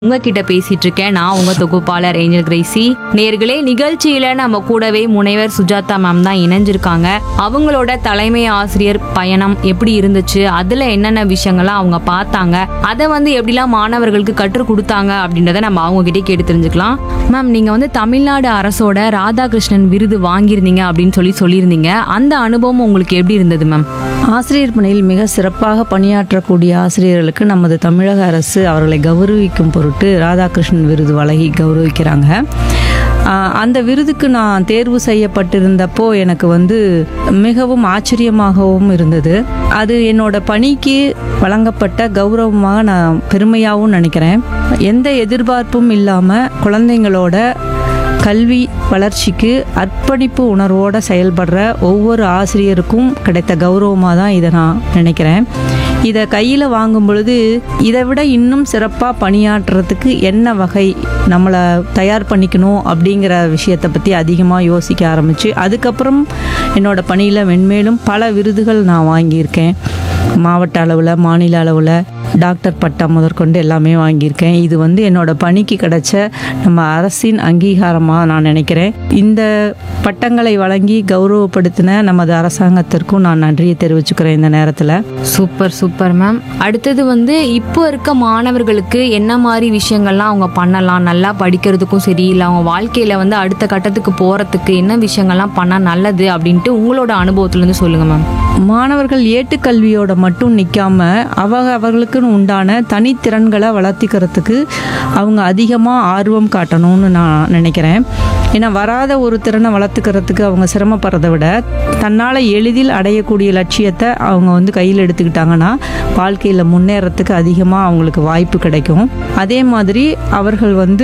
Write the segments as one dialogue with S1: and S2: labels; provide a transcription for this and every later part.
S1: உங்ககிட்ட பேசிட்டு இருக்கேன் நான் உங்க தொகுப்பாளர் ஏஞ்சல் கிரேசி நேர்களே நிகழ்ச்சியில நம்ம கூடவே முனைவர் சுஜாதா மேம் தான் இணைஞ்சிருக்காங்க அவங்களோட தலைமை ஆசிரியர் பயணம் எப்படி இருந்துச்சு அதுல என்னென்ன விஷயங்கள்லாம் அவங்க பார்த்தாங்க அதை வந்து எப்படிலாம் மாணவர்களுக்கு கற்றுக் கொடுத்தாங்க அப்படின்றத நம்ம அவங்க கிட்டே கேட்டு தெரிஞ்சுக்கலாம் மேம் நீங்க வந்து தமிழ்நாடு அரசோட ராதாகிருஷ்ணன் விருது வாங்கியிருந்தீங்க அப்படின்னு சொல்லி சொல்லியிருந்தீங்க அந்த அனுபவம் உங்களுக்கு எப்படி இருந்தது மேம்
S2: ஆசிரியர் பணியில் மிக சிறப்பாக பணியாற்றக்கூடிய ஆசிரியர்களுக்கு நமது தமிழக அரசு அவர்களை கௌரவிக்கும் பொருட்டு ராதாகிருஷ்ணன் விருது வழங்கி கௌரவிக்கிறாங்க ஆஹ் அந்த விருதுக்கு நான் தேர்வு செய்யப்பட்டிருந்தப்போ எனக்கு வந்து மிகவும் ஆச்சரியமாகவும் இருந்தது அது என்னோட பணிக்கு வழங்கப்பட்ட கௌரவமாக நான் பெருமையாகவும் நினைக்கிறேன் எந்த எதிர்பார்ப்பும் இல்லாமல் குழந்தைங்களோட கல்வி வளர்ச்சிக்கு அர்ப்பணிப்பு உணர்வோடு செயல்படுற ஒவ்வொரு ஆசிரியருக்கும் கிடைத்த கௌரவமாக தான் இதை நான் நினைக்கிறேன் இதை கையில் வாங்கும் பொழுது இதை விட இன்னும் சிறப்பாக பணியாற்றுறதுக்கு என்ன வகை நம்மளை தயார் பண்ணிக்கணும் அப்படிங்கிற விஷயத்தை பற்றி அதிகமாக யோசிக்க ஆரம்பிச்சு அதுக்கப்புறம் என்னோட பணியில் மென்மேலும் பல விருதுகள் நான் வாங்கியிருக்கேன் மாவட்ட அளவில் மாநில அளவில் டாக்டர் பட்டம் முதற்கொண்டு எல்லாமே வாங்கியிருக்கேன் இது வந்து என்னோட பணிக்கு கிடைச்ச நம்ம அரசின் அங்கீகாரமாக நான் நினைக்கிறேன் இந்த பட்டங்களை வழங்கி கௌரவப்படுத்தின நமது அரசாங்கத்திற்கும் நான் நன்றியை தெரிவிச்சுக்கிறேன் இந்த நேரத்தில்
S1: சூப்பர் சூப்பர் மேம் அடுத்தது வந்து இப்போ இருக்க மாணவர்களுக்கு என்ன மாதிரி விஷயங்கள்லாம் அவங்க பண்ணலாம் நல்லா படிக்கிறதுக்கும் சரி இல்லை அவங்க வாழ்க்கையில வந்து அடுத்த கட்டத்துக்கு போறதுக்கு என்ன விஷயங்கள்லாம் பண்ணா நல்லது அப்படின்ட்டு உங்களோட அனுபவத்துல இருந்து சொல்லுங்க மேம்
S2: மாணவர்கள் ஏட்டுக்கல்வியோட மட்டும் நிற்காம அவங்க அவர்களுக்குன்னு உண்டான தனித்திறன்களை வளர்த்திக்கிறதுக்கு அவங்க அதிகமாக ஆர்வம் காட்டணும்னு நான் நினைக்கிறேன் ஏன்னா வராத ஒரு திறனை வளர்த்துக்கிறதுக்கு அவங்க சிரமப்படுறதை விட தன்னால் எளிதில் அடையக்கூடிய லட்சியத்தை அவங்க வந்து கையில் எடுத்துக்கிட்டாங்கன்னா வாழ்க்கையில் முன்னேறத்துக்கு அதிகமாக அவங்களுக்கு வாய்ப்பு கிடைக்கும் அதே மாதிரி அவர்கள் வந்து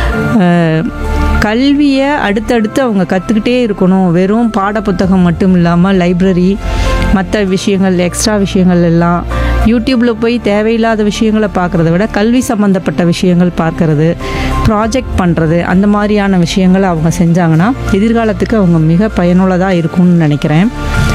S2: அஹ், கல்வியை அடுத்தடுத்து அவங்க கற்றுக்கிட்டே இருக்கணும் வெறும் பாடப்புத்தகம் மட்டும் இல்லாமல் லைப்ரரி மற்ற விஷயங்கள் எக்ஸ்ட்ரா விஷயங்கள் எல்லாம் யூடியூப்பில் போய் தேவையில்லாத விஷயங்களை பார்க்குறத விட கல்வி சம்மந்தப்பட்ட விஷயங்கள் பார்க்கறது ப்ராஜெக்ட் பண்ணுறது அந்த மாதிரியான விஷயங்களை அவங்க செஞ்சாங்கன்னா எதிர்காலத்துக்கு அவங்க மிக பயனுள்ளதாக இருக்கும்னு நினைக்கிறேன்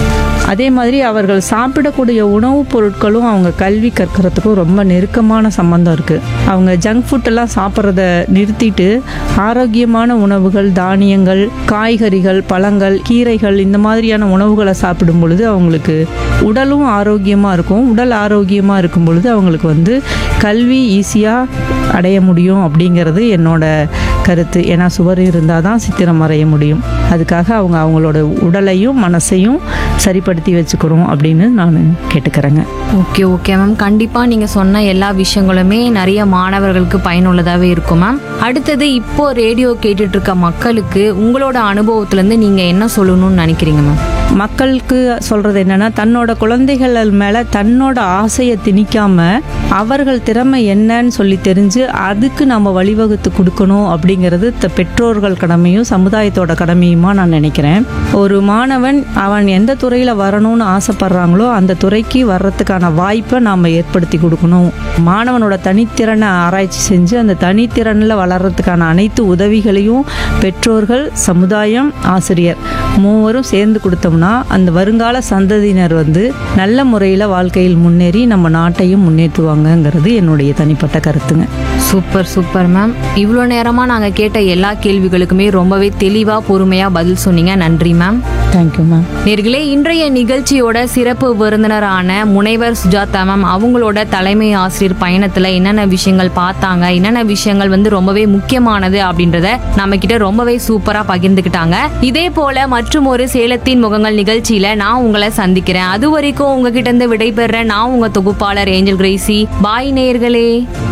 S2: அதே மாதிரி அவர்கள் சாப்பிடக்கூடிய உணவுப் பொருட்களும் அவங்க கல்வி கற்கிறதுக்கும் ரொம்ப நெருக்கமான சம்பந்தம் இருக்குது அவங்க ஜங்க் ஃபுட்டெல்லாம் சாப்பிட்றத நிறுத்திட்டு ஆரோக்கியமான உணவுகள் தானியங்கள் காய்கறிகள் பழங்கள் கீரைகள் இந்த மாதிரியான உணவுகளை சாப்பிடும் பொழுது அவங்களுக்கு உடலும் ஆரோக்கியமாக இருக்கும் உடல் ஆரோக்கியமாக இருக்கும் பொழுது அவங்களுக்கு வந்து கல்வி ஈஸியாக அடைய முடியும் அப்படிங்கிறது என்னோட கருத்து ஏன்னா சுவர் இருந்தால் தான் சித்திரம் வரைய முடியும் அதுக்காக அவங்க அவங்களோட உடலையும் மனசையும் சரிப்படுத்தி வச்சுக்கணும் அப்படின்னு நான் கேட்டுக்கிறேங்க
S1: ஓகே ஓகே மேம் கண்டிப்பா நீங்க சொன்ன எல்லா விஷயங்களுமே நிறைய மாணவர்களுக்கு பயனுள்ளதாவே இருக்கும் மேம் அடுத்தது இப்போ ரேடியோ கேட்டுட்டு இருக்க மக்களுக்கு உங்களோட அனுபவத்துல இருந்து நீங்க என்ன சொல்லணும்னு நினைக்கிறீங்க மேம்
S2: மக்களுக்கு சொல்கிறது என்னென்னா தன்னோட குழந்தைகள் மேலே தன்னோட ஆசையை திணிக்காம அவர்கள் திறமை என்னன்னு சொல்லி தெரிஞ்சு அதுக்கு நம்ம வழிவகுத்து கொடுக்கணும் அப்படிங்கிறது த- பெற்றோர்கள் கடமையும் சமுதாயத்தோட கடமையுமா நான் நினைக்கிறேன் ஒரு மாணவன் அவன் எந்த துறையில் வரணும்னு ஆசைப்படுறாங்களோ அந்த துறைக்கு வர்றதுக்கான வாய்ப்பை நாம் ஏற்படுத்தி கொடுக்கணும் மாணவனோட தனித்திறனை ஆராய்ச்சி செஞ்சு அந்த தனித்திறனில் வளர்றதுக்கான அனைத்து உதவிகளையும் பெற்றோர்கள் சமுதாயம் ஆசிரியர் மூவரும் சேர்ந்து கொடுத்தோம்னா அந்த வருங்கால சந்ததியினர் வந்து நல்ல முறையில் வாழ்க்கையில் முன்னேறி நம்ம நாட்டையும் முன்னேற்றுவாங்கங்கிறது என்னுடைய தனிப்பட்ட கருத்துங்க
S1: சூப்பர் சூப்பர் மேம் இவ்வளோ நேரமா நாங்க கேட்ட எல்லா கேள்விகளுக்குமே ரொம்பவே தெளிவா பொறுமையா பதில் சொன்னீங்க நன்றி மேம்
S2: தேங்க்யூ மேம்
S1: நேர்களே இன்றைய நிகழ்ச்சியோட சிறப்பு விருந்தினரான முனைவர் சுஜாதா மேம் அவங்களோட தலைமை ஆசிரியர் பயணத்துல என்னென்ன விஷயங்கள் பார்த்தாங்க என்னென்ன விஷயங்கள் வந்து ரொம்பவே முக்கியமானது அப்படின்றத நம்ம கிட்ட ரொம்பவே சூப்பரா பகிர்ந்துக்கிட்டாங்க இதே போல மற்றும் ஒரு சேலத்தின் முகங்கள் நிகழ்ச்சியில நான் உங்களை சந்திக்கிறேன் அது வரைக்கும் உங்ககிட்ட இருந்து விடைபெற நான் உங்க தொகுப்பாளர் ஏஞ்சல் கிரேசி பாய் நேயர்களே